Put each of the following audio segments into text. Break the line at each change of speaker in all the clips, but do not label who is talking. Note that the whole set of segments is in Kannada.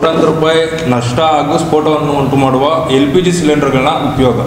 ಕೋಟ್ಯಾಂತರ ರೂಪಾಯಿ ನಷ್ಟ ಹಾಗೂ ಸ್ಫೋಟವನ್ನು ಉಂಟು ಮಾಡುವ ಎಲ್ ಪಿ ಜಿ ಸಿಲಿಂಡರ್ಗಳನ್ನ ಉಪಯೋಗ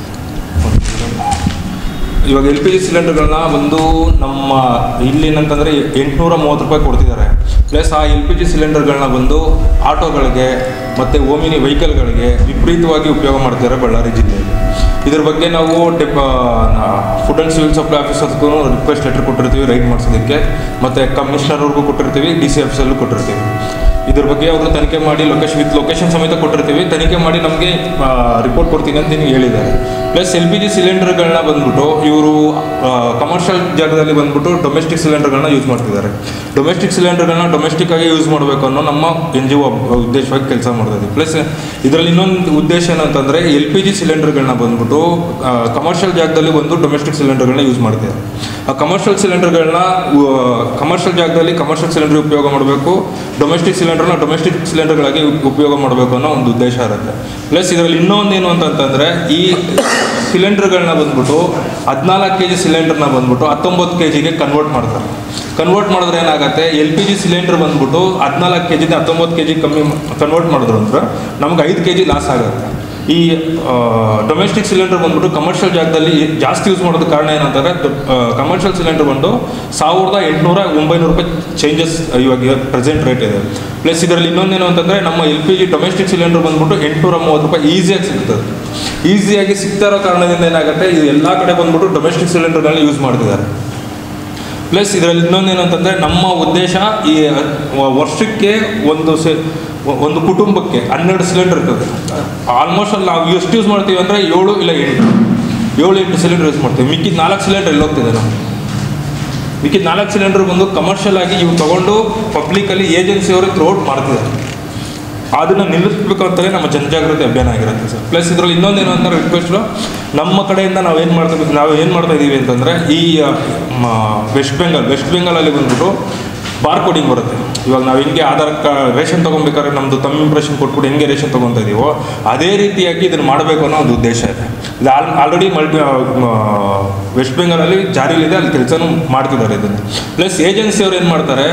ಇವಾಗ ಎಲ್ ಪಿ ಜಿ ಸಿಲಿಂಡರ್ಗಳನ್ನ ಒಂದು ನಮ್ಮ ಇಲ್ಲಿ ಏನಂತಂದರೆ ಎಂಟುನೂರ ಮೂವತ್ತು ರೂಪಾಯಿ ಕೊಡ್ತಿದ್ದಾರೆ ಪ್ಲಸ್ ಆ ಎಲ್ ಪಿ ಜಿ ಸಿಲಿಂಡರ್ಗಳನ್ನ ಬಂದು ಆಟೋಗಳಿಗೆ ಮತ್ತು ಓಮಿನಿ ವೆಹಿಕಲ್ಗಳಿಗೆ ವಿಪರೀತವಾಗಿ ಉಪಯೋಗ ಮಾಡ್ತಿದ್ದಾರೆ ಬಳ್ಳಾರಿ ಜಿಲ್ಲೆಯಲ್ಲಿ ಇದ್ರ ಬಗ್ಗೆ ನಾವು dep food and civil supply ಆಫೀಸರ್ಸ್ಗೂ ರಿಕ್ವೆಸ್ಟ್ ಲೆಟರ್ ಕೊಟ್ಟಿರ್ತೀವಿ ರೈಡ್ ಮಾಡಿಸೋದಕ್ಕೆ ಮತ್ತು ಕಮಿಷನರ್ವ್ರಿಗೂ ಕೊಟ್ಟಿರ್ತೀವಿ ಡಿ ಸಿ ಆಫೀಸಲ್ಲೂ ಕೊಟ್ಟಿರ್ತೀವಿ ಇದ್ರ ಬಗ್ಗೆ ಅವರು ತನಿಖೆ ಮಾಡಿ ಲೊಕೇಶನ್ ವಿತ್ ಲೊಕೇಶನ್ ಸಮೇತ ಕೊಟ್ಟಿರ್ತೀವಿ ತನಿಖೆ ಮಾಡಿ ನಮಗೆ ರಿಪೋರ್ಟ್ ಕೊಡ್ತೀನಿ ಅಂತ ನಿಮ್ಗೆ ಹೇಳಿದ್ದಾರೆ ಪ್ಲಸ್ ಎಲ್ ಪಿ ಜಿ ಸಿಲಿಂಡರ್ಗಳನ್ನ ಬಂದ್ಬಿಟ್ಟು ಇವರು ಕಮರ್ಷಿಯಲ್ ಜಾಗದಲ್ಲಿ ಬಂದ್ಬಿಟ್ಟು ಡೊಮೆಸ್ಟಿಕ್ ಸಿಲಿಂಡರ್ಗಳನ್ನ ಯೂಸ್ ಮಾಡ್ತಿದ್ದಾರೆ ಡೊಮೆಸ್ಟಿಕ್ ಸಿಲಿಂಡರ್ಗಳನ್ನ ಡೊಮೆಸ್ಟಿಕ್ ಆಗಿ ಯೂಸ್ ಮಾಡಬೇಕು ಅನ್ನೋ ನಮ್ಮ ಎನ್ ಜಿ ಒ ಉದ್ದೇಶವಾಗಿ ಕೆಲಸ ಮಾಡ್ತಿದ್ವಿ ಪ್ಲಸ್ ಇದರಲ್ಲಿ ಇನ್ನೊಂದು ಉದ್ದೇಶ ಏನಂತಂದರೆ ಎಲ್ ಪಿ ಜಿ ಸಿಲಿಂಡರ್ಗಳನ್ನ ಬಂದ್ಬಿಟ್ಟು ಕಮರ್ಷಿಯಲ್ ಜಾಗದಲ್ಲಿ ಬಂದು ಡೊಮೆಸ್ಟಿಕ್ ಸಿಲಿಂಡರ್ಗಳನ್ನ ಯೂಸ್ ಮಾಡ್ತಿದ್ದಾರೆ ಆ ಕಮರ್ಷಿಯಲ್ ಸಿಲಿಂಡರ್ಗಳನ್ನ ಕಮರ್ಷಿಯಲ್ ಜಾಗದಲ್ಲಿ ಕಮರ್ಷಿಯಲ್ ಸಿಲಿಂಡರ್ ಉಪಯೋಗ ಮಾಡಬೇಕು ಡೊಮೆಸ್ಟಿಕ್ ಸಿಲಿಂಡರ್ನ ಡೊಮೆಸ್ಟಿಕ್ ಸಿಲಿಂಡರ್ಗಳಾಗಿ ಉಪಯೋಗ ಮಾಡಬೇಕು ಅನ್ನೋ ಒಂದು ಉದ್ದೇಶ ಇರುತ್ತೆ ಪ್ಲಸ್ ಇದರಲ್ಲಿ ಇನ್ನೊಂದೇನು ಅಂತಂತಂದರೆ ಈ ಸಿಲಿಂಡರ್ಗಳನ್ನ ಬಂದ್ಬಿಟ್ಟು ಹದಿನಾಲ್ಕು ಕೆ ಜಿ ಸಿಲಿಂಡರ್ನ ಬಂದ್ಬಿಟ್ಟು ಹತ್ತೊಂಬತ್ತು ಕೆ ಜಿಗೆ ಕನ್ವರ್ಟ್ ಮಾಡ್ತಾರೆ ಕನ್ವರ್ಟ್ ಮಾಡಿದ್ರೆ ಏನಾಗುತ್ತೆ ಎಲ್ ಪಿ ಜಿ ಸಿಲಿಂಡರ್ ಬಂದ್ಬಿಟ್ಟು ಹದಿನಾಲ್ಕು ಕೆ ಜಿನ ಹತ್ತೊಂಬತ್ತು ಕೆ ಜಿ ಕಮ್ಮಿ ಕನ್ವರ್ಟ್ ಮಾಡಿದ್ರು ಅಂದ್ರೆ ನಮ್ಗೆ ಐದು ಕೆ ಜಿ ಲಾಸ್ ಆಗುತ್ತೆ ಈ ಡೊಮೆಸ್ಟಿಕ್ ಸಿಲಿಂಡರ್ ಬಂದ್ಬಿಟ್ಟು ಕಮರ್ಷಿಯಲ್ ಜಾಗದಲ್ಲಿ ಜಾಸ್ತಿ ಯೂಸ್ ಮಾಡೋದು ಕಾರಣ ಏನಂತಂದರೆ ಕಮರ್ಷಿಯಲ್ ಸಿಲಿಂಡರ್ ಬಂದು ಸಾವಿರದ ಎಂಟುನೂರ ಒಂಬೈನೂರು ರೂಪಾಯಿ ಚೇಂಜಸ್ ಇವಾಗ ಪ್ರೆಸೆಂಟ್ ರೇಟ್ ಇದೆ ಪ್ಲಸ್ ಇದರಲ್ಲಿ ಇನ್ನೊಂದೇನು ಅಂತಂದರೆ ನಮ್ಮ L P G domestic cylinder ಬಂದ್ಬಿಟ್ಟು ಎಂಟುನೂರ ಮೂವತ್ತು ರೂಪಾಯಿ ಈಸಿಯಾಗಿ ಸಿಗ್ತದೆ ಈಸಿಯಾಗಿ ಸಿಗ್ತಾ ಇರೋ ಕಾರಣದಿಂದ ಏನಾಗುತ್ತೆ ಇದು ಎಲ್ಲ ಕಡೆ ಬಂದ್ಬಿಟ್ಟು ಡೊಮೆಸ್ಟಿಕ್ ಸಿಲಿಂಡರ್ಗಳನ್ನ ಯೂಸ್ ಮಾಡ್ತಿದ್ದಾರೆ ಪ್ಲಸ್ ಇದರಲ್ಲಿ ಇನ್ನೊಂದೇನು ಅಂತಂದರೆ ನಮ್ಮ ಉದ್ದೇಶ ಈ ವ- ವರ್ಷಕ್ಕೆ ಒಂದು ಸೆ ಒಂದು ಕುಟುಂಬಕ್ಕೆ ಹನ್ನೆರಡು ಸಿಲಿಂಡರ್ ಇರ್ತದೆ ಆಲ್ಮೋಸ್ಟ್ ಅಲ್ಲಿ ನಾವು ಎಷ್ಟು ಯೂಸ್ ಮಾಡ್ತೀವಿ ಅಂದರೆ ಏಳು ಇಲ್ಲ ಎಂಟು ಏಳು ಎಂಟು ಸಿಲಿಂಡರ್ ಯೂಸ್ ಮಾಡ್ತೀವಿ ಮಿಕ್ಕಿದ ನಾಲ್ಕು ಸಿಲಿಂಡರ್ ಎಲ್ಲಿ ಹೋಗ್ತಿದೆ ನಾವು ಮಿಕ್ಕಿದ ನಾಲ್ಕು ಸಿಲಿಂಡರ್ ಬಂದು ಕಮರ್ಷಿಯಲ್ ಆಗಿ ಇವು ತಗೊಂಡು ಪಬ್ಲಿಕಲ್ಲಿ ಏಜೆನ್ಸಿಯವರು ಥ್ರೋಟ್ ಮಾಡ್ತಿದ್ದಾರೆ ಅದನ್ನು ನಿಲ್ಲಿಸ್ಬೇಕು ಅಂತಲೇ ನಮ್ಮ ಜನಜಾಗೃತಿ ಅಭಿಯಾನ ಆಗಿರುತ್ತೆ ಸರ್ ಪ್ಲಸ್ ಇದರಲ್ಲಿ ಇನ್ನೊಂದೇನು ಅಂತ ರಿಕ್ವೆಸ್ಟು ನಮ್ಮ ಕಡೆಯಿಂದ ನಾವು ಏನು ಮಾಡ್ತಾ ನಾವು ಏನು ಮಾಡ್ತಾ ಇದ್ದೀವಿ ಅಂತಂದರೆ ಈ ಆ, ಮ- ವೆಸ್ಟ್ ಬೆಂಗಾಲ್ ವೆಸ್ಟ್ ಬೆಂಗಾಲಲ್ಲಿ ಬಂದ್ಬಿಟ್ಟು ಬಾರ್ ಕೋಡಿಂಗ್ ಬರುತ್ತೆ ಇವಾಗ ನಾವು ಹೆಂಗೆ ಆಧಾರ್ ಕಾರ್ಡ್ ರೇಷನ್ ತೊಗೊಬೇಕಾದ್ರೆ ನಮ್ಮದು ತಮ್ಮ ಇಂಪ್ರೆಷನ್ ಕೊಟ್ಬಿಟ್ಟು ಹೆಂಗೆ ರೇಷನ್ ತೊಗೊತಾ ಇದೀವೋ ಅದೇ ರೀತಿಯಾಗಿ ಇದನ್ನು ಮಾಡಬೇಕು ಅನ್ನೋ ಒಂದು ಉದ್ದೇಶ ಇದೆ ಇದು ಆಲ್ ಆಲ್ರೆಡಿ ಮಲ್ಟಿ ವೆಸ್ಟ್ ಬೆಂಗಾಲಲ್ಲಿ ಜಾರಿಲಿದೆ ಅಲ್ಲಿ ಕೆಲಸನೂ ಮಾಡ್ತಿದ್ದಾರೆ ಇದನ್ನು ಪ್ಲಸ್ ಏಜೆನ್ಸಿಯವ್ರು ಏನು ಮಾಡ್ತಾರೆ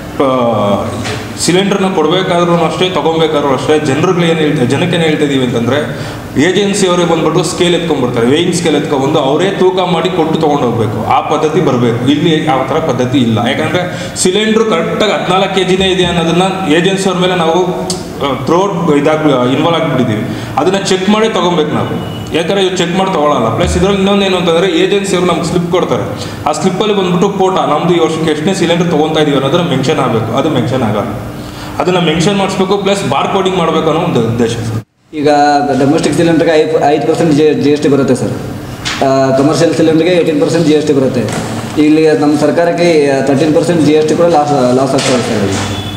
ಸಿಲಿಂಡರ್ನ ಕೊಡಬೇಕಾದ್ರೂ ಅಷ್ಟೇ ತೊಗೊಬೇಕಾದ್ರೂ ಅಷ್ಟೇ ಜನರುಗಳು ಏನು ಹೇಳ್ತಾರೆ ಜನಕ್ಕೆ ಏನು ಹೇಳ್ತಾ ಇದೀವಿ ಅಂತಂದರೆ ಏಜೆನ್ಸಿಯವರೇ ಬಂದ್ಬಿಟ್ಟು ಸ್ಕೇಲ್ ಎತ್ಕೊಂಡ್ಬರ್ತಾರೆ ವೇಯಿಂಗ್ ಸ್ಕೇಲ್ ಎತ್ಕೊಂಡ್ಬಂದು ಅವರೇ ತೂಕ ಮಾಡಿ ಕೊಟ್ಟು ತೊಗೊಂಡು ಹೋಗ್ಬೇಕು ಆ ಪದ್ಧತಿ ಬರಬೇಕು ಇಲ್ಲಿ ಯಾವ ಥರ ಪದ್ಧತಿ ಇಲ್ಲ ಯಾಕಂದರೆ ಸಿಲಿಂಡ್ರು ಕರೆಕ್ಟಾಗಿ ಹದಿನಾಲ್ಕು ಕೆ ಜಿನೇ ಇದೆ ಅನ್ನೋದನ್ನ ಏಜೆನ್ಸಿಯವ್ರ ಮೇಲೆ ನಾವು ಥ್ರೋಟ್ ಇದಾಗಿ ಇನ್ವಾಲ್ವ್ ಆಗಿಬಿಟ್ಟಿದ್ದೀವಿ ಅದನ್ನು ಚೆಕ್ ಮಾಡಿ ತೊಗೊಬೇಕು ನಾವು ಯಾಕಂದರೆ ಇವ್ರು ಚೆಕ್ ಮಾಡಿ ತೊಗೊಳಲ್ಲ ಪ್ಲಸ್ ಇದರಲ್ಲಿ ಇನ್ನೊಂದೇನು ಅಂತಂದರೆ ಏಜೆನ್ಸಿಯವರು ನಮ್ಗೆ ಸ್ಲಿಪ್ ಕೊಡ್ತಾರೆ ಆ ಸ್ಲಿಪ್ಪಲ್ಲಿ ಬಂದ್ಬಿಟ್ಟು ಫೋಟ ನಮ್ಮದು ಈ ವರ್ಷಕ್ಕೆ ಎಷ್ಟನೇ ಸಿಲಿಂಡರ್ ತೊಗೊತಾ ಇದೀವಿ ಅನ್ನೋದನ್ನ ಮೆನ್ಷನ್ ಆಗಬೇಕು ಅದು ಮೆನ್ಷನ್ ಆಗಲ್ಲ ಅದನ್ನು ಮೆನ್ಷನ್ ಮಾಡಿಸ್ಬೇಕು ಪ್ಲಸ್ ಬಾರ್ ಕೋಡಿಂಗ್ ಮಾಡಬೇಕು ಅನ್ನೋ ಒಂದು ಉದ್ದೇಶ ಸರ್
ಈಗ ಡೊಮೆಸ್ಟಿಕ್ ಸಿಲಿಂಡರ್ಗೆ ಐದು ಐದು percent G G S T ಬರುತ್ತೆ ಸರ್ ಕಮರ್ಷಿಯಲ್ ಸಿಲಿಂಡರ್ಗೆ eighteen percent G S T ಬರುತ್ತೆ ಇಲ್ಲಿ ನಮ್ಮ ಸರ್ಕಾರಕ್ಕೆ thirteen percent G S T ಕೂಡ ಲಾಸ್ ಲಾಸ್ ಆಗ್ತಾ ಇದೆ sir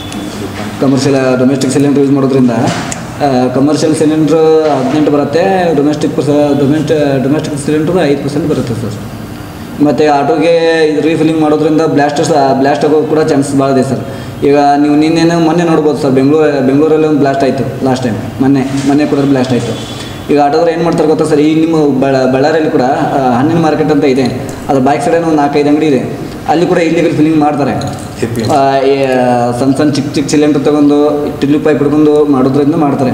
commercial domestic cylinder use ಮಾಡೋದ್ರಿಂದ ಕಮರ್ಷಿಯಲ್ ಸಿಲಿಂಡ್ರ್ ಹದಿನೆಂಟು ಬರುತ್ತೆ ಡೊಮೆಸ್ಟಿಕ್ ಪರ್ಸ ಡೊಮೆಸ್ಟ್ ಡೊಮೆಸ್ಟಿಕ್ ಸಿಲಿಂಡ್ರ್ ಐದು ಪರ್ಸೆಂಟ್ ಬರುತ್ತೆ ಸರ್ ಮತ್ತು ಆಟೋಗೆ ಇದು ರೀಫಿಲ್ಲಿಂಗ್ ಮಾಡೋದ್ರಿಂದ ಬ್ಲಾಸ್ಟರ್ಸ್ ಬ್ಲಾಸ್ಟ್ ಆಗೋ ಕೂಡ ಚಾನ್ಸಸ್ ಭಾಳ ಇದೆ ಸರ್ ಈಗ ನೀವು ನಿನ್ನೆನೋ ಮೊನ್ನೆ ನೋಡ್ಬೋದು ಸರ್ ಬೆಂಗಳೂರು ಬೆಂಗಳೂರಲ್ಲಿ ಒಂದು ಬ್ಲಾಸ್ಟ್ ಆಯಿತು ಲಾಸ್ಟ್ ಟೈಮ್ ಮೊನ್ನೆ ಮೊನ್ನೆ ಕೂಡ ಬ್ಲಾಸ್ಟ್ ಆಯಿತು ಈಗ ಆಟೋದ್ರೆ ಏನು ಮಾಡ್ತಾರೆ ಗೊತ್ತಾ ಸರ್ ಈ ನಿಮ್ಮ ಬಳ ಬಳ್ಳಾರಿಯಲ್ಲಿ ಕೂಡ ಆ, ಹಣ್ಣಿನ ಮಾರ್ಕೆಟ್ ಅಂತ ಇದೆ ಅದ್ರ ಬ್ಯಾಕ್ ಸೈಡೇನೋ ಒಂದು ನಾಲ್ಕೈದು ಅಂಗಡಿ ಇದೆ ಅಲ್ಲಿ ಕೂಡ ಇಲ್ಲಿಗಲ್ ಫಿಲ್ಲಿಂಗ್ ಮಾಡ್ತಾರೆ
APM.
ಆ, ಈ, ಸಣ್ಣ ಸಣ್ಣ ಚಿಕ್ಕ ಚಿಕ್ಕ ಸಿಲಿಂಡರ್ ತೊಗೊಂಡು ಟಿಲ್ಲು ಪೈಪ್ ಹಿಡ್ಕೊಂಡು ಮಾಡೋದ್ರಿಂದ ಮಾಡ್ತಾರೆ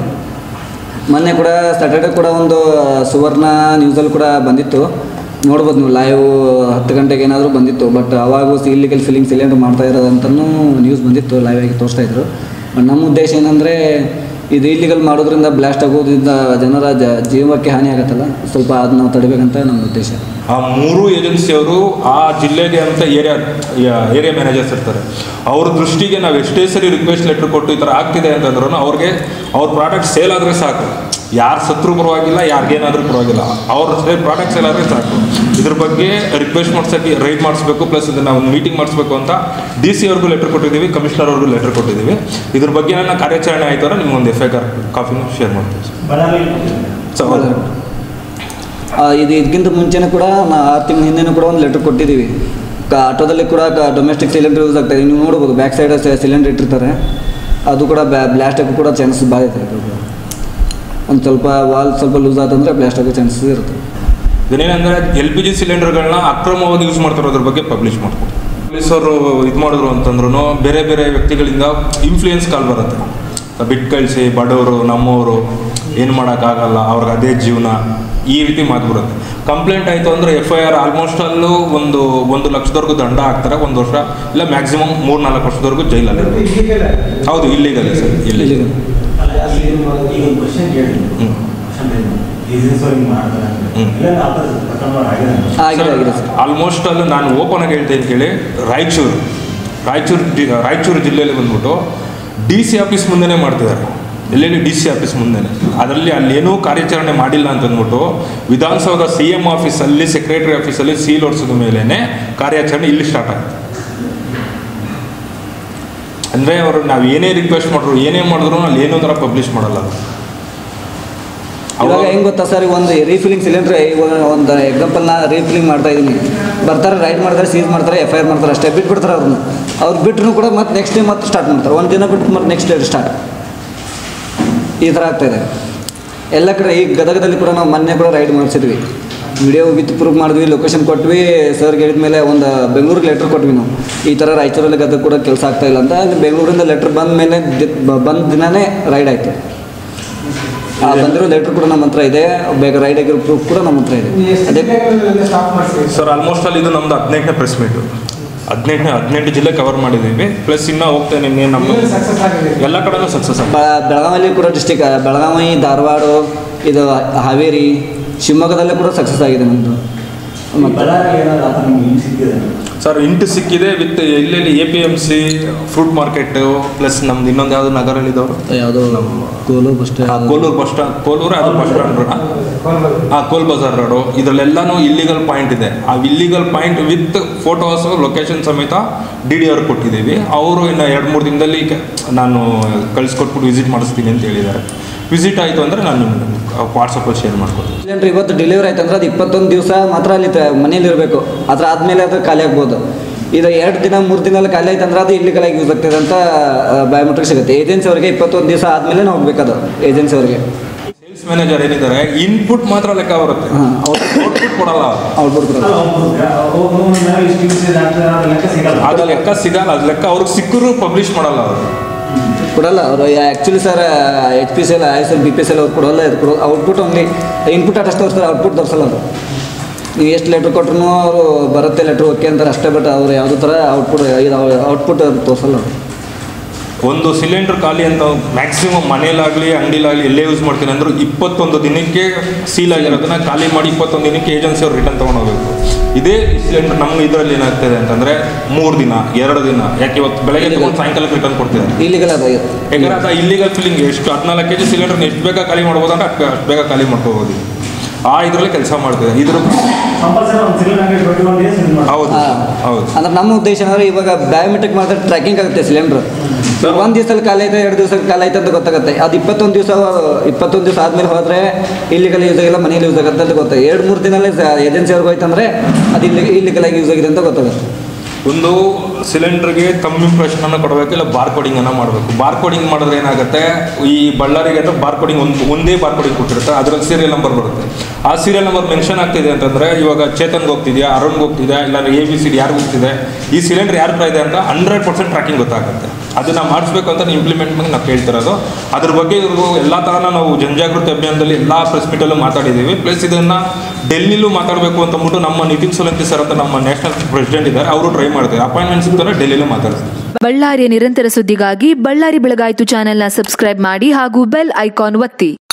ಮೊನ್ನೆ ಕೂಡ ಸ್ಯಾಟರ್ಡೆ ಕೂಡ ಒಂದು ಸುವರ್ಣ ನ್ಯೂಸಲ್ಲಿ ಕೂಡ ಬಂದಿತ್ತು ನೋಡ್ಬೋದು ನೀವು ಲೈವ್ ಹತ್ತು ಗಂಟೆಗೆ ಏನಾದರೂ ಬಂದಿತ್ತು ಬಟ್ ಅವಾಗೂ ಇಲ್ಲಿಗಲ್ ಫಿಲ್ಲಿಂಗ್ ಸಿಲಿಂಡರ್ ಮಾಡ್ತಾ ಇರೋದಂತನೂ ನ್ಯೂಸ್ ಬಂದಿತ್ತು ಲೈವ್ ಆಗಿ ತೋರಿಸ್ತಾ ಇದ್ರು ಬಟ್ ನಮ್ಮ ಉದ್ದೇಶ ಏನಂದರೆ ಇದು ಇಲ್ಲಿಗಲ್ ಮಾಡೋದ್ರಿಂದ ಬ್ಲಾಸ್ಟ್ ಆಗೋದ್ರಿಂದ ಜನರ ಜ ಜೀವಕ್ಕೆ ಹಾನಿ ಆಗುತ್ತಲ್ಲ ಸ್ವಲ್ಪ ಅದನ್ನ ನಾವು ತಡಿಬೇಕಂತ ನಮ್ಮ ಉದ್ದೇಶ
ಆ ಮೂರು ಏಜೆನ್ಸಿಯವರು ಆ ಜಿಲ್ಲೆಗೆ ಅಂತ ಏರಿಯಾ ಏರಿಯಾ ಮ್ಯಾನೇಜರ್ಸ್ ಇರ್ತಾರೆ ಅವ್ರ ದೃಷ್ಟಿಗೆ ನಾವು ಎಷ್ಟೇ ಸರಿ ರಿಕ್ವೆಸ್ಟ್ ಲೆಟ್ರ್ ಕೊಟ್ಟು ಈ ಥರ ಆಗ್ತಿದೆ ಅಂತಂದ್ರೂ ಅವ್ರಿಗೆ ಅವ್ರ ಪ್ರಾಡಕ್ಟ್ ಸೇಲ್ ಆದರೆ ಸಾಕು ಯಾರು ಸತ್ರು ಪರವಾಗಿಲ್ಲ ಯಾರಿಗೇನಾದ್ರೂ ಪರವಾಗಿಲ್ಲ ಅವ್ರ ಪ್ರಾಡಕ್ಟ್ ಸೇಲ್ ಆದರೆ ಸಾಕು ಇದ್ರ ಬಗ್ಗೆ ರಿಕ್ವೆಸ್ಟ್ ಮಾಡ್ಸೋಕ್ಕೆ ರೈಡ್ ಮಾಡಿಸ್ಬೇಕು ಪ್ಲಸ್ ಇದನ್ನು ಒಂದು ಮೀಟಿಂಗ್ ಮಾಡಿಸ್ಬೇಕು ಅಂತ ಡಿ ಸಿ ಅವ್ರಿಗೂ ಲೆಟರ್ ಕೊಟ್ಟಿದ್ದೀವಿ ಕಮಿಷನರ್ ಅವ್ರಿಗೂ ಲೆಟರ್ ಕೊಟ್ಟಿದ್ದೀವಿ ಇದ್ರ ಬಗ್ಗೆ ನನ್ನ ಕಾರ್ಯಾಚರಣೆ ಆಯ್ತು ಅಂದ್ರೆ ನಿಮ್ಗೊಂದು ಎಫ್ ಐ ಆರ್ ಕಾಪಿನೂ ಶೇರ್ ಮಾಡ್ತೀವಿ ಸೊ
ಆ, ಇದು ಇದಕ್ಕಿಂತ ಮುಂಚೆನೂ ಕೂಡ ನಾ ಆರು ತಿಂಗಳ ಹಿಂದೆನೂ ಕೂಡ ಒಂದು ಲೆಟ್ರ್ ಕೊಟ್ಟಿದ್ದೀವಿ ಕ ಆಟೋದಲ್ಲಿ ಕೂಡ ಡೊಮೆಸ್ಟಿಕ್ ಸಿಲಿಂಡರ್ ಯೂಸ್ ಆಗ್ತಾಯಿದೆ ನೀವು ನೋಡ್ಬೋದು ಬ್ಯಾಕ್ ಸೈಡ್ ಸಿಲಿಂಡರ್ ಇಟ್ಟಿರ್ತಾರೆ ಅದು ಕೂಡ ಬ್ಲಾಸ್ಟ್ ಆಗೋ ಕೂಡ ಚಾನ್ಸಸ್ ಭಾಳ ಇದೆ ಒಂದು ಸ್ವಲ್ಪ ವಾಲ್ ಸ್ವಲ್ಪ ಲೂಸ್ ಆತಂದರೆ ಬ್ಲಾಸ್ಟ್ ಆಗೋ ಚಾನ್ಸಸ್ ಇರುತ್ತೆ
ಇದೇನಂದ್ರೆ ಎಲ್ ಪಿ ಜಿ ಸಿಲಿಂಡರ್ಗಳನ್ನ ಅಕ್ರಮವಾಗಿ ಯೂಸ್ ಮಾಡ್ತಿರೋದ್ರ ಬಗ್ಗೆ ಪಬ್ಲಿಷ್ ಮಾಡ್ಬೋದು ಪೊಲೀಸರು ಇದು ಮಾಡಿದ್ರು ಅಂತಂದ್ರೂ ಬೇರೆ ಬೇರೆ ವ್ಯಕ್ತಿಗಳಿಂದ ಇನ್ಫ್ಲೂಯೆನ್ಸ್ ಕಾಲ್ ಬರುತ್ತೆ ಬಿಟ್ಟು ಕಳಿಸಿ ಬಡವರು ನಮ್ಮವರು ಏನು ಮಾಡೋಕ್ಕಾಗಲ್ಲ ಅವ್ರಿಗೆ ಅದೇ ಜೀವನ ಈ ರೀತಿ ಮಾತು ಬರುತ್ತೆ ಕಂಪ್ಲೇಂಟ್ ಆಯಿತು ಅಂದರೆ ಎಫ್ ಐ ಆರ್ ಆಲ್ಮೋಸ್ಟ್ ಅಲ್ಲೂ ಒಂದು ಒಂದು ಲಕ್ಷದವರೆಗೂ ದಂಡ ಹಾಕ್ತಾರೆ ಒಂದು ವರ್ಷ ಇಲ್ಲ ಮ್ಯಾಕ್ಸಿಮಮ್ ಮೂರು ನಾಲ್ಕು ವರ್ಷದವರೆಗೂ ಜೈಲಲ್ಲಿ ಹೌದು ಇಲ್ಲಿಗಲ್ಲ ಸರ್ ಇಲ್ಲಿ
ಇಲ್ಲಿಗೆ
ಅಲ್ಲ, ಅಲ್ಲಿ ಈಗ ಒಂದು ಕ್ವಶನ್ ಕೇಳಿ
ಹ್ಮ್.
ಬಿಸ್ನೆಸ್ ಅವ್ರಿಗೆ ಮಾಡ್ತಾರೆ ಅಂದ್ರೆ.
ಹ್ಮ್.
ಇಲ್ಲ ಆ ಥರ ಪ್ರಕರಣ ಆಗಿದೆ
ಆಗಿದೆ ಆಗಿದೆ ಸರ್
ಆಲ್ಮೋಸ್ಟ್ ಅಲ್ಲೂ ನಾನು ಓಪನ್ ಆಗಿ ಹೇಳ್ತೇನೆ ಕೇಳಿ ರಾಯಚೂರು ರಾಯಚೂರು ಜಿ ರಾಯಚೂರು ಜಿಲ್ಲೆಯಲ್ಲಿ ಬಂದ್ಬಿಟ್ಟು ಡಿ ಸಿ ಆಫೀಸ್ ಮುಂದೆನೇ ಮಾಡ್ತಿದ್ದಾರೆ ಎಲ್ಲೆಲ್ಲಿ ಡಿ ಸಿ ಆಫೀಸ್ ಮುಂದೆನೆ ಅದರಲ್ಲಿ ಅಲ್ಲಿ ಏನೂ ಕಾರ್ಯಾಚರಣೆ ಮಾಡಿಲ್ಲ ಅಂತ ಅಂದ್ಬಿಟ್ಟು ವಿಧಾನಸೌಧ ಸಿ ಎಮ್ ಆಫೀಸಲ್ಲಿ ಸೆಕ್ರೆಟರಿ ಆಫೀಸಲ್ಲಿ ಸೀಲ್ ಹೊಡ್ಸಿದ ಮೇಲೇ ಕಾರ್ಯಾಚರಣೆ ಇಲ್ಲಿ ಸ್ಟಾರ್ಟ್ ಆಗುತ್ತೆ ಅಂದರೆ ಅವರು ನಾವು ಏನೇ ರಿಕ್ವೆಸ್ಟ್ ಮಾಡಿದ್ರು ಏನೇ ಮಾಡಿದ್ರು ಅಲ್ಲಿ ಏನೋ ಥರ ಪಬ್ಲಿಷ್ ಮಾಡಲ್ಲ ಅದು
ಇವಾಗ
ಅವಾಗ-
ಹೆಂಗ್ ಗೊತ್ತಾ ಸರ್ ಒಂದು ರೀಫಿಲಿಂಗ್ ಸಿಲಿಂಡ್ರ್ ಇವಾಗ ಒಂದು ಎಕ್ಸಾಂಪಲ್ ನಾ ರೀಫಿಲಿಂಗ್ ಮಾಡ್ತಾ ಇದ್ದೀನಿ ಬರ್ತಾರೆ ರೈಡ್ ಮಾಡ್ತಾರೆ ಸೀಸ್ ಮಾಡ್ತಾರೆ ಎಫ್ ಐ ಆರ್ ಮಾಡ್ತಾರೆ ಅಷ್ಟೇ ಬಿಟ್ಬಿಡ್ತಾರೆ ಅವ್ರನ್ನ ಅವ್ರು ಬಿಟ್ಟರು ಕೂಡ ಮತ್ತೆ ನೆಕ್ಸ್ಟ್ ಡೇ ಮತ್ತೆ ಸ್ಟಾರ್ಟ್ ಮಾಡ್ತಾರೆ ಒಂದು ದಿನ ಬಿಟ್ಟು ಮತ್ತೆ ನೆಕ್ಸ್ಟ್ ಡೇ ಸ್ಟಾರ್ಟ್ ಈ ಥರ ಆಗ್ತಾಯಿದೆ ಎಲ್ಲ ಕಡೆ ಈಗ ಗದಗದಲ್ಲಿ ಕೂಡ ನಾವು ಮೊನ್ನೆ ಕೂಡ ರೈಡ್ ಮಾಡಿಸಿದ್ವಿ ವಿಡಿಯೋ ವಿತ್ ಪ್ರೂಫ್ ಮಾಡಿದ್ವಿ ಲೊಕೇಶನ್ ಕೊಟ್ವಿ ಸರ್ಗೆ ಹೇಳಿದ ಮೇಲೆ ಒಂದು ಬೆಂಗಳೂರಿಗೆ ಲೆಟ್ರ್ ಕೊಟ್ವಿ ನಾವು ಈ ಥರ ರಾಯಚೂರಲ್ಲಿ ಗದಗ ಕೂಡ ಕೆಲಸ ಆಗ್ತಾ ಇಲ್ಲ ಅಂತ ಅಲ್ಲಿ ಬೆಂಗಳೂರಿಂದ ಲೆಟ್ರ್ ಬಂದ ಮೇಲೆ ಬಂದ ದಿನನೇ ರೈಡ್ ಆಯಿತು ಆ ಬಂದಿರೋ ಲೆಟ್ರ್ ಕೂಡ ನಮ್ಮ ಹತ್ರ ಇದೆ ಬೇಗ ರೈಡ್ ಆಗಿರೋ ಪ್ರೂಫ್ ಕೂಡ ನಮ್ಮ ಹತ್ರ ಇದೆ ಅದೇ
ಸರ್ ಆಲ್ಮೋಸ್ಟ್ ಅಲ್ಲಿ ಇದು ನಮ್ದು ಹದಿನೆಂಟನೇ ಪ್ರೆಸ್ ಮೀಟು ಹದಿನೆಂಟನೇ ಹದಿನೆಂಟು ಜಿಲ್ಲೆ ಕವರ್ ಮಾಡಿದ್ದೀವಿ ಪ್ಲಸ್ ಇನ್ನೂ ಹೋಗ್ತೇನೆ ಇನ್ನೇನು ನಮ್ಮ ಎಲ್ಲ ಕಡೆನೂ ಸಕ್ಸಸ್ ಆಗಿದೆ
ಬ- ಬೆಳಗಾವಿಯಲ್ಲಿ ಕೂಡ ಡಿಸ್ಟಿಕ್ ಬೆಳಗಾವಿ ಧಾರವಾಡ ಇದು ಹಾವೇರಿ ಶಿವಮೊಗ್ಗದಲ್ಲೇ ಕೂಡ ಸಕ್ಸಸ್ ಆಗಿದೆ ನಮ್ಮದು ಮತ್ತು
ಬಳ್ಳಾರಿ ಏನಾದ್ರು ಆ ಥರ ನಿಮ್ಗೆ ಹಿಂಗೆ ಸಿಕ್ಕಿದೆ
ಸರ್ ಇಂಟು ಸಿಕ್ಕಿದೆ ವಿತ್ ಎಲ್ಲೆಲ್ಲಿ A P M C fruit market plus ನಮ್ದು ಇನ್ನೊಂದು ಯಾವುದು ನಗರಲ್ಲಿದ್ದವರು
ಯಾವುದೋ ಕೋಲು bus
Koluru bus stand Koluru ಅದು ಬಸ್ ಸ್ಟ್ಯಾಂಡ್ ರೋಡ ಹಾಂ ಕೋಲ್ ಬಜಾರ್ ರೋಡು ಇದರಲ್ಲೆಲ್ಲನೂ ಇಲ್ಲಿಗಲ್ ಪಾಯಿಂಟ್ ಇದೆ ಆ illegal point with photos location ಸಮೇತ ಡಿ ಡಿ ಅವ್ರಿಗೆ ಕೊಟ್ಟಿದ್ದೀವಿ ಅವರು ಇನ್ನು ಎರಡು ಮೂರು ದಿನದಲ್ಲಿ ಕೆ- ನಾನು ಕಳಿಸ್ಕೊಟ್ಬಿಟ್ಟು ವಿಸಿಟ್ ಮಾಡಿಸ್ತೀನಿ ಅಂತ ಹೇಳಿದ್ದಾರೆ ವಿಸಿಟ್ ಆಯಿತು ಅಂದರೆ ನಾನು ನಿಮ್ಗೆ ವಾಟ್ಸಪ್ಪಲ್ಲಿ ಶೇರ್ ಮಾಡ್ಕೊಡ್ತೀನಿ
ಸಿಲಿಂಡ್ರ್ ಇವತ್ತು ಡೆಲಿವರಿ ಆಯ್ತು ಅಂದ್ರೆ ಅದು ಇಪ್ಪತ್ತೊಂದು ದಿವಸ ಮಾತ್ರ ಅಲ್ಲಿ ತ- ಮನೇಲಿ ಇರಬೇಕು ಅದ್ರ ಆದಮೇಲೆ ಅದು ಖಾಲಿ ಆಗ್ಬೋದು ಇದು ಎರಡು ದಿನ ಮೂರು ದಿನ ಎಲ್ಲ ಖಾಲಿ ಆಯ್ತು ಅಂದ್ರೆ ಅದು ಇಲ್ಲಿಗಲಾಗಿ ಯೂಸ್ ಆಗ್ತದೆ ಅಂತ ಬಯೋಮೆಟ್ರಿಕ್ ಸಿಗುತ್ತೆ ಏಜೆನ್ಸಿ ಅವರಿಗೆ ಇಪ್ಪತ್ತೊಂದು ದಿವಸ ಆದಮೇಲೆ ನಾವು ಹೋಗ್ಬೇಕದು ಏಜೆನ್ಸಿ ಅವರಿಗೆ
ಸೇಲ್ಸ್ ಮ್ಯಾನೇಜರ್ ಏನಿದ್ದಾರೆ ಇನ್ಪುಟ್ ಮಾತ್ರ ಲೆಕ್ಕ ಬರುತ್ತೆ
ಹಾಂ
ಔಟ್ಪುಟ್ ಕೊಡಲ್ಲ ಅವ್ರು.
ಔಟ್ಪುಟ್ ಕೊಡೋದು
ಇಷ್ಟು ಯೂಸ್ ಇದೆ ಅಂತ ಲೆಕ್ಕ ಸಿಗಲ್ಲ
ಅದು ಲೆಕ್ಕ ಸಿಗಲ್ಲ ಅದು ಲೆಕ್ಕ ಅವ್ರಿಗೆ ಸಿಕ್ಕರೂ ಪಬ್ಲಿಷ್ ಮಾಡಲ್ಲ ಅವರು
ಕೊಡಲ್ಲ ಅವರು actually sir H P C L I L B P C L ಅವ್ರು ಕೊಡಲ್ಲ ಇದು ಕೊಡೋದು ಔಟ್ಪುಟ್ ಓನ್ಲಿ ಇನ್ಪುಟ್ ಅಷ್ಟು ತೋರಿಸ್ತಾರೆ ಔಟ್ಪುಟ್ ತೋರಿಸಲ್ಲ ಅವರು ನೀವು ಎಷ್ಟು ಲೆಟ್ರ್ ಕೊಟ್ರು ಅವರು ಬರುತ್ತೆ ಲೆಟ್ರ್ ಓಕೆ ಅಂತಾರೆ ಅಷ್ಟೇ ಬಟ್ ಅವ್ರು ಯಾವುದೇ ಥರ ಔಟ್ಪುಟ್ ಇದು ಔಟ್ಪುಟ್ ತೋರಿಸಲ್ಲ ಅವರು
ಒಂದು ಸಿಲಿಂಡರ್ ಖಾಲಿ ಅಂತ ಮ್ಯಾಕ್ಸಿಮಮ್ ಮನೇಲಾಗಲಿ ಅಂಗಡಿಲಾಗಲಿ ಎಲ್ಲೇ ಯೂಸ್ ಮಾಡ್ತೀನಿ ಅಂದರೂ ಇಪ್ಪತ್ತೊಂದು ದಿನಕ್ಕೆ ಸೀಲ್ ಆಗಿರೋದನ್ನ ಖಾಲಿ ಮಾಡಿ ಇಪ್ಪತ್ತೊಂದು ದಿನಕ್ಕೆ ಏಜೆನ್ಸಿ ಅವ್ರು ರಿಟರ್ನ್ ತೊಗೊಂಡು ಹೋಗ್ಬೇಕು ಇದೇ ಸಿಲಿಂಡರ್ ನಮ್ಮ ಇದರಲ್ಲಿ ಏನಾಗ್ತದೆ ಅಂತಂದರೆ ಮೂರು ದಿನ ಎರಡು ದಿನ ಯಾಕೆ ಇವತ್ತು ಬೆಳಗ್ಗೆ ತಗೊಂಡು ಸಾಯಂಕಾಲಕ್ಕೆ ರಿಟರ್ನ್ ಕೊಡ್ತಿದ್ದಾರೆ
ಇಲ್ಲಿಗಲ್ ಅದು
ಯಾಕಂದ್ರೆ ಅದು ಇಲ್ಲಿಗಲ್ ಫಿಲ್ಲಿಂಗ್ ಎಷ್ಟು ಹದಿನಾಲ್ಕು ಕೆ ಜಿ ಸಿಲಿಂಡರ್ನ ಎಷ್ಟು ಬೇಗ ಖಾಲಿ ಮಾಡ್ಬೋದು ಅಂದ್ರೆ ಅಷ್ಟು ಅಷ್ಟು ಬೇಗ ಖಾಲಿ ಮಾಡ್ಕೋಬೋದು ಆ ಇದರಲ್ಲಿ ಕೆಲಸ ಮಾಡ್ತಿದೆ ಇದ್ರ
ಕಂಪಲ್ಸರಿ ಒಂದು ಸಿಲಿಂಡರ್ ಅಂಗಡಿ ಟ್ವೆಂಟಿ ಒನ್ ಡೇಸ್ ಇದು ಮಾಡಿ
ಹೌದು
ಹಾಂ
ಹೌದು
ಅಂದ್ರೆ ನಮ್ಮ ಉದ್ದೇಶ ಅಂದ್ರೆ ಇವಾಗ ಬಯೋಮೆಟ್ರಿಕ್ ಮಾಡಿದ್ರೆ ಟ್ರ್ಯಾಕಿಂಗ್ ಆಗುತ್ತೆ ಸಿಲಿಂಡ್ರ್ ಒಂದು ದಿವಸದಲ್ಲಿ ಖಾಲಿ ಆಯ್ತು ಎರಡು ದಿವಸಕ್ಕೆ ಖಾಲಿ ಆಯ್ತು ಅಂತ ಗೊತ್ತಾಗುತ್ತೆ ಅದು ಇಪ್ಪತ್ತೊಂದು ದಿವಸ ಇಪ್ಪತ್ತೊಂದು ದಿವಸ ಆದಮೇಲೆ ಹೋದರೆ ಇಲ್ಲಿಗಲ್ ಯೂಸ್ ಆಗಿಲ್ಲ ಮನೇಲಿ ಯೂಸ್ ಆಗುತ್ತೆ ಅಂತ ಗೊತ್ತಾಗುತ್ತೆ ಎರಡು ಮೂರು ದಿನಲ್ಲೇ ಏಜೆನ್ಸಿ ಅವ್ರಿಗೆ ಹೋಯ್ತಂದ್ರೆ ಅದು ಇಲ್ಲಿ ಇಲ್ಲಿಗಲಾಗಿ ಯೂಸ್ ಆಗಿದೆ ಅಂತ ಗೊತ್ತಾಗುತ್ತೆ
ಒಂದು ಸಿಲಿಂಡರ್ಗೆ ತಮ್ಮ ಇಂಪ್ರೆಷನ್ ಅನ್ನು ಕೊಡಬೇಕು ಇಲ್ಲ ಬಾರ್ ಕೋಡಿಂಗ್ ಅನ್ನ ಮಾಡಬೇಕು ಬಾರ್ ಕೋಡಿಂಗ್ ಮಾಡಿದ್ರೆ ಏನಾಗುತ್ತೆ ಈ ಬಳ್ಳಾರಿಗೆ ಅಂದ್ರೆ ಬಾರ್ ಕೋಡಿಂಗ್ ಒಂದು ಒಂದೇ ಬಾರ್ ಕೋಡಿಂಗ್ ಕೊಟ್ಟಿರುತ್ತೆ ಅದರಲ್ಲಿ ಸೀರಿಯಲ್ ನಂಬರ್ ಬರುತ್ತೆ ಆ ಸೀರಿಯಲ್ ನಂಬರ್ ಮೆನ್ಷನ್ ಆಗ್ತಿದೆ ಅಂತಂದ್ರೆ ಇವಾಗ ಚೇತನ್ಗೆ ಹೋಗ್ತಿದ್ಯಾ ಅರುಣ್ಗೆ ಹೋಗ್ತಿದೆ ಇಲ್ಲ ಎ ಬಿ ಸಿ ಡಿ ಯಾರಿಗೆ ಹೋಗ್ತಿದೆ ಈ ಸಿಲಿಂಡರ್ ಯಾರ ಹತ್ರ ಇದೆ ಅಂತ ಹಂಡ್ರೆಡ್ ಪರ್ಸೆಂಟ್ ಟ್ರ್ಯಾಕಿಂಗ್ ಗೊತ್ತಾಗುತ್ತೆ ಅದನ್ನ ಮಾಡಿಸ್ಬೇಕು ಅಂತ ಇಂಪ್ಲಿಮೆಂಟ್ ಬಗ್ಗೆ ನಾವು ಕೇಳ್ತಿರೋದು ಅದ್ರ ಬಗ್ಗೆ ಇವ್ರಿಗೂ ಎಲ್ಲ ಥರನ ನಾವು ಜನಜಾಗೃತಿ ಅಭಿಯಾನದಲ್ಲಿ ಎಲ್ಲ ಪ್ರೆಸ್ ಮೀಟಲ್ಲೂ ಮಾತಾಡಿದ್ದೀವಿ ಪ್ಲಸ್ ಇದನ್ನ ಡೆಲ್ಲಿಲೂ ಮಾತಾಡಬೇಕು ಅಂತ ಅಂದ್ಬಿಟ್ಟು ನಮ್ಮ ನಿತಿನ್ ಸೋಲಂಕಿ ಸರ್ ಅಂತ ನಮ್ಮ ನ್ಯಾಷನಲ್ ಪ್ರೆಸಿಡೆಂಟ್ ಇದ್ದಾರೆ ಅವರು ಟ್ರೈ ಮಾಡ್ತಾರೆ ಅಪಾಯಿಂಟ್ಮೆಂಟ್ ಸಿಗ್ತಾರೆ ಡೆಲ್ಲಿಲೂ ಮಾತಾಡ್ತಾರೆ
ಬಳ್ಳಾರಿಯ ನಿರಂತರ ಸುದ್ದಿಗಾಗಿ ಬಳ್ಳಾರಿ ಬೆಳಗಾಯಿತು ಚಾನೆಲ್ನ ಸಬ್ಸ್ಕ್ರೈಬ್ ಮಾಡಿ ಹಾಗೂ ಬೆಲ್ ಐಕಾನ್ ಒತ್ತಿ